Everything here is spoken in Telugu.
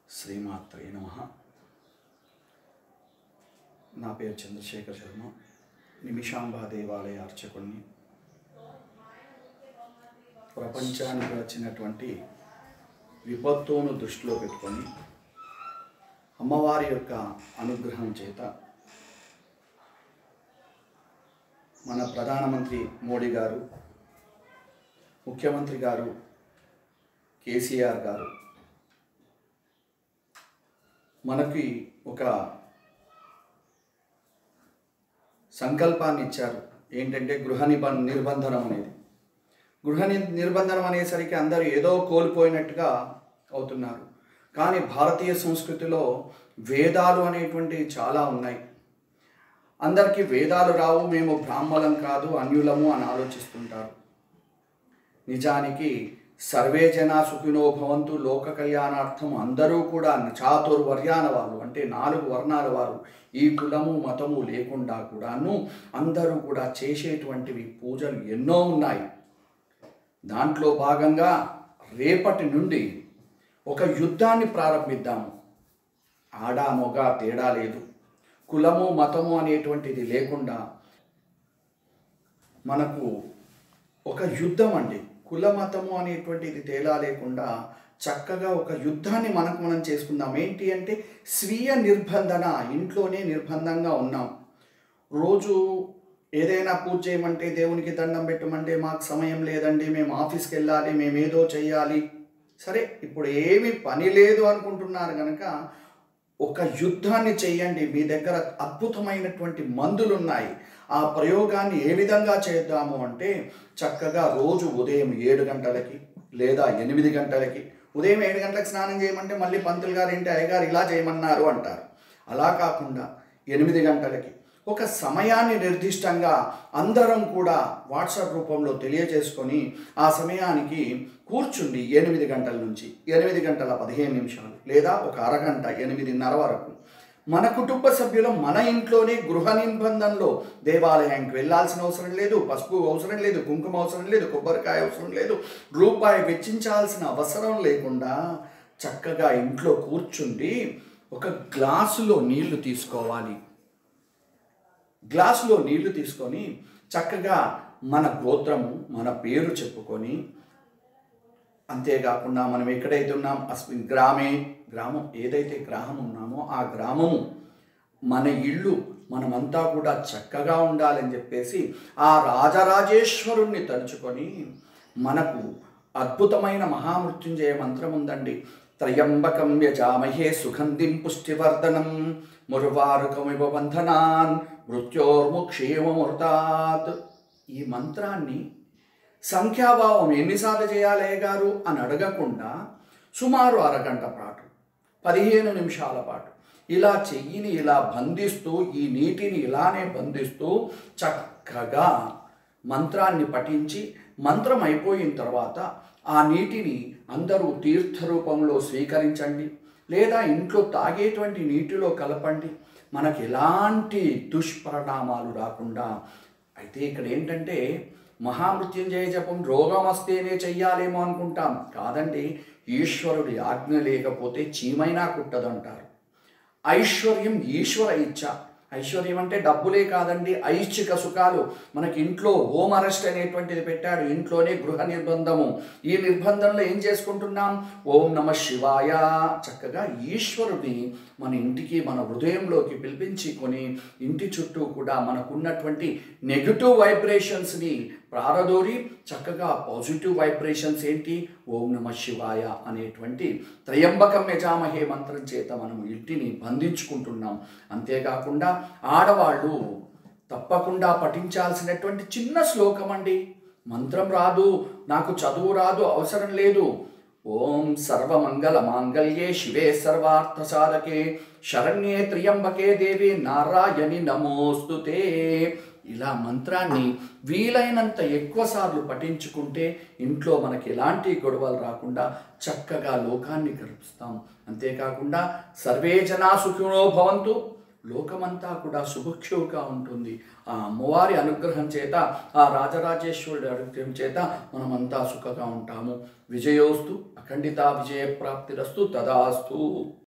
శ్రీమాత్రే నమ నా పేరు చంద్రశేఖర్ శర్మ నిమిషాంబ దేవాలయ అర్చకుడిని ప్రపంచానికి వచ్చినటువంటి విపత్తును దృష్టిలో పెట్టుకొని అమ్మవారి యొక్క అనుగ్రహం చేత మన ప్రధానమంత్రి మోడీ గారు ముఖ్యమంత్రి గారు కేసీఆర్ గారు మనకి ఒక సంకల్పాన్ని ఇచ్చారు ఏంటంటే గృహ నిబం నిర్బంధనం అనేది గృహ ని- నిర్బంధనం అనేసరికి అందరూ ఏదో కోల్పోయినట్టుగా అవుతున్నారు కానీ భారతీయ సంస్కృతిలో వేదాలు అనేటువంటివి చాలా ఉన్నాయి అందరికీ వేదాలు రావు మేము బ్రాహ్మలం కాదు అన్యులము అని ఆలోచిస్తుంటారు నిజానికి సర్వే జన సుఖినో భవంతు లోక కళ్యాణార్థం అందరూ కూడా చాతుర్వర్యాన వాళ్ళు అంటే నాలుగు వర్ణాల వారు ఈ కులము మతము లేకుండా కూడాను అందరూ కూడా చేసేటువంటివి పూజలు ఎన్నో ఉన్నాయి దాంట్లో భాగంగా రేపటి నుండి ఒక యుద్ధాన్ని ప్రారంభిద్దాము ఆడ మొగ తేడా లేదు కులము మతము అనేటువంటిది లేకుండా మనకు ఒక యుద్ధం అండి కుల మతము అనేటువంటిది తేడా లేకుండా చక్కగా ఒక యుద్ధాన్ని మనకు మనం చేసుకుందాం ఏంటి అంటే స్వీయ నిర్బంధన ఇంట్లోనే నిర్బంధంగా ఉన్నాం రోజు ఏదైనా పూజ చేయమంటే దేవునికి దండం పెట్టమంటే మాకు సమయం లేదండి మేము ఆఫీస్కి వెళ్ళాలి మేము ఏదో చేయాలి సరే ఇప్పుడు ఏమీ పని లేదు అనుకుంటున్నారు కనుక ఒక యుద్ధాన్ని చేయండి మీ దగ్గర అద్భుతమైనటువంటి మందులు ఉన్నాయి ఆ ప్రయోగాన్ని ఏ విధంగా చేద్దాము అంటే చక్కగా రోజు ఉదయం ఏడు గంటలకి లేదా ఎనిమిది గంటలకి ఉదయం ఏడు గంటలకు స్నానం చేయమంటే మళ్ళీ పంతులు గారు ఏంటి అయ్యగారు ఇలా చేయమన్నారు అంటారు అలా కాకుండా ఎనిమిది గంటలకి ఒక సమయాన్ని నిర్దిష్టంగా అందరం కూడా వాట్సాప్ రూపంలో తెలియజేసుకొని ఆ సమయానికి కూర్చుండి ఎనిమిది గంటల నుంచి ఎనిమిది గంటల పదిహేను నిమిషాలు లేదా ఒక అరగంట ఎనిమిదిన్నర వరకు మన కుటుంబ సభ్యులు మన ఇంట్లోనే గృహ నిబంధనలో దేవాలయానికి వెళ్ళాల్సిన అవసరం లేదు పసుపు అవసరం లేదు కుంకుమ అవసరం లేదు కొబ్బరికాయ అవసరం లేదు రూపాయి వెచ్చించాల్సిన అవసరం లేకుండా చక్కగా ఇంట్లో కూర్చుండి ఒక గ్లాసులో నీళ్లు తీసుకోవాలి గ్లాసులో నీళ్లు తీసుకొని చక్కగా మన గోత్రము మన పేరు చెప్పుకొని అంతేకాకుండా మనం ఎక్కడైతే ఉన్నాం అస్మిన్ గ్రామే గ్రామం ఏదైతే గ్రామం ఉన్నామో ఆ గ్రామము మన ఇల్లు మనమంతా కూడా చక్కగా ఉండాలని చెప్పేసి ఆ రాజరాజేశ్వరుణ్ణి తలుచుకొని మనకు అద్భుతమైన మహామృత్యుంజయ మంత్రం ఉందండి త్రయంబకం యజామహే సుగంధిం పుష్టివర్ధనం మురువారుకమివ బంధనాన్ మృత్యోర్ముక్షేమమృతాత్ ఈ మంత్రాన్ని సంఖ్యాభావం ఎన్నిసార్లు చేయాలే గారు అని అడగకుండా సుమారు అరగంట పాటు పదిహేను నిమిషాల పాటు ఇలా చెయ్యిని ఇలా బంధిస్తూ ఈ నీటిని ఇలానే బంధిస్తూ చక్కగా మంత్రాన్ని పఠించి మంత్రం అయిపోయిన తర్వాత ఆ నీటిని అందరూ తీర్థ రూపంలో స్వీకరించండి లేదా ఇంట్లో తాగేటువంటి నీటిలో కలపండి మనకి ఎలాంటి దుష్పరిణామాలు రాకుండా అయితే ఇక్కడ ఏంటంటే మహామృత్యుంజయ జపం రోగం వస్తేనే చెయ్యాలేమో అనుకుంటాం కాదండి ఈశ్వరుడి ఆజ్ఞ లేకపోతే చీమైనా కుట్టదంటారు ఐశ్వర్యం ఈశ్వర ఇచ్చ ఐశ్వర్యం అంటే డబ్బులే కాదండి ఐచ్ఛిక సుఖాలు మనకి ఇంట్లో హోమ్ అరెస్ట్ అనేటువంటిది పెట్టాడు ఇంట్లోనే గృహ నిర్బంధము ఈ నిర్బంధంలో ఏం చేసుకుంటున్నాం ఓం నమ శివాయ చక్కగా ఈశ్వరుని మన ఇంటికి మన హృదయంలోకి పిలిపించి కొని ఇంటి చుట్టూ కూడా మనకున్నటువంటి నెగటివ్ వైబ్రేషన్స్ని ప్రారదోరి చక్కగా పాజిటివ్ వైబ్రేషన్స్ ఏంటి ఓం నమ శివాయ అనేటువంటి త్రయంబకం యజామహే మంత్రం చేత మనం ఇంటిని బంధించుకుంటున్నాం అంతేకాకుండా ఆడవాళ్ళు తప్పకుండా పఠించాల్సినటువంటి చిన్న శ్లోకం అండి మంత్రం రాదు నాకు చదువు రాదు అవసరం లేదు ఓం సర్వమంగళ మాంగళ్యే శివే సర్వార్థ సాధకే శరణ్యే త్రియంబకే దేవి నారాయణి నమోస్తుతే ఇలా మంత్రాన్ని వీలైనంత ఎక్కువ సార్లు పఠించుకుంటే ఇంట్లో మనకి ఎలాంటి గొడవలు రాకుండా చక్కగా లోకాన్ని గడుపుస్తాం అంతేకాకుండా సర్వే జనా సుఖినో భవంతు లోకమంతా కూడా శుభక్షువుగా ఉంటుంది ఆ అమ్మవారి అనుగ్రహం చేత ఆ రాజరాజేశ్వరుడి అనుగ్రహం చేత మనమంతా సుఖంగా ఉంటాము విజయోస్తు అఖండిత విజయ ప్రాప్తిరస్తు తదాస్తు